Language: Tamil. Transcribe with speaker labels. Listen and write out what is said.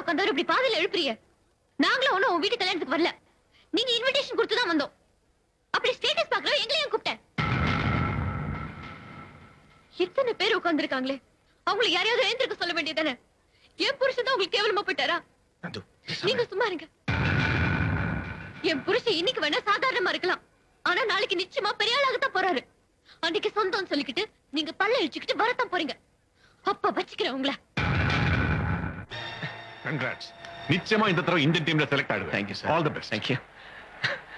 Speaker 1: உட்காந்தவர் இப்படி பாதையில எழுப்புறீங்க நாங்களும் ஒண்ணும் உன் வீட்டு கல்யாணத்துக்கு வரல நீங்க இன்விடேஷன் கொடுத்து தான் வந்தோம் அப்படி ஸ்டேட்டஸ் பார்க்கல எங்களையும் கூப்பிட்டேன் எத்தனை பேர் உட்கார்ந்திருக்காங்களே அவங்களை யாரையாவது எழுந்திருக்க சொல்ல வேண்டியதானே என் புருஷன் தான் உங்களுக்கு கேவலமா போயிட்டாரா
Speaker 2: நந்து
Speaker 1: நீங்க சும்மா இருங்க என் புருஷன் இன்னைக்கு வேணா சாதாரணமா இருக்கலாம் ஆனா நாளைக்கு நிச்சயமா பெரிய ஆளாகத்தான் போறாரு அன்னைக்கு சொந்தம் சொல்லிக்கிட்டு நீங்க பல்ல இழிச்சுக்கிட்டு வரத்தான் போறீங்க அப்ப வச்சுக்கிறேன் உங்களை
Speaker 3: கங்க்ராட்ஸ் நிச்சயமா இந்த தடவை இந்தியன் டீம்ல செலக்ட் ஆயிடுவேன்
Speaker 2: thank you sir
Speaker 3: all the best
Speaker 2: thank you